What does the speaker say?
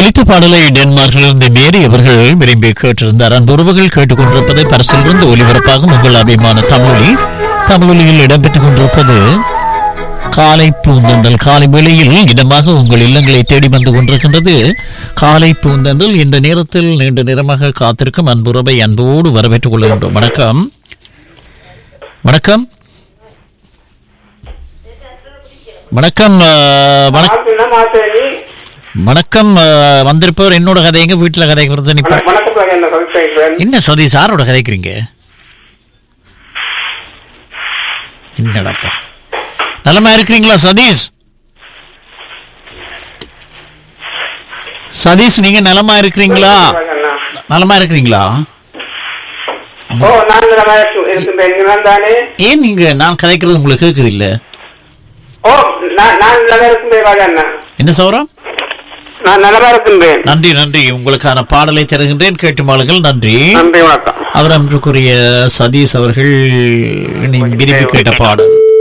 ஒலித்த பாடலை டென்மார்க்கிலிருந்து மேரி அவர்கள் விரும்பி கேட்டிருந்தார் அன்புறவுகள் கேட்டுக்கொண்டிருப்பதை பரிசிலிருந்து ஒலிபரப்பாகும் உங்கள் அபிமான தமிழொலி தமிழொலியில் இடம்பெற்றுக் கொண்டிருப்பது காலை பூந்தண்டல் காலை வேளையில் இதமாக உங்கள் இல்லங்களை தேடி வந்து கொண்டிருக்கின்றது காலை பூந்தண்டல் இந்த நேரத்தில் நீண்ட நேரமாக காத்திருக்கும் அன்புறவை அன்போடு வரவேற்றுக் கொள்கின்றோம் வணக்கம் வணக்கம் வணக்கம் அஹ், வணக்கம் மாத்தினா மாத்தேனி வணக்கம் அஹ், வந்திருப்பவர் என்னோட கதைங்க வீட்டுல கதைக்கிறது நிப்ப வணக்கம் என்ன சொல்றேன் என்ன சதீஷ் யாரோட கதைக்கிறீங்க என்னடாப்பா நலமா இருக்கிறீங்களா சதீஷ் சதீஷ் நீங்க நலமா இருக்கிறீங்களா நலமா இருக்கிறீங்களா ஓ நான் நல்லா இருக்கு- இருக்கின்றேன் நீங்கள் தானே ஏன் நீங்க நான் கதைக்கிறது உங்களுக்கு கேக்குது இல்ல ஓ நான் நான் நல்லா இருக்கின்றேன் ராஜண்ணா என்ன சௌரம் நான் நல்லா இருக்கின்றேன் நன்றி நன்றி உங்களுக்கான பாடலை தருகின்றேன் கேட்டு மாளுங்கள் நன்றி நன்றி வணக்கம் அவர் அன்றுக்குரிய சதீஷ் அவர்கள் நீ விரும்பி கேட்ட பாடல்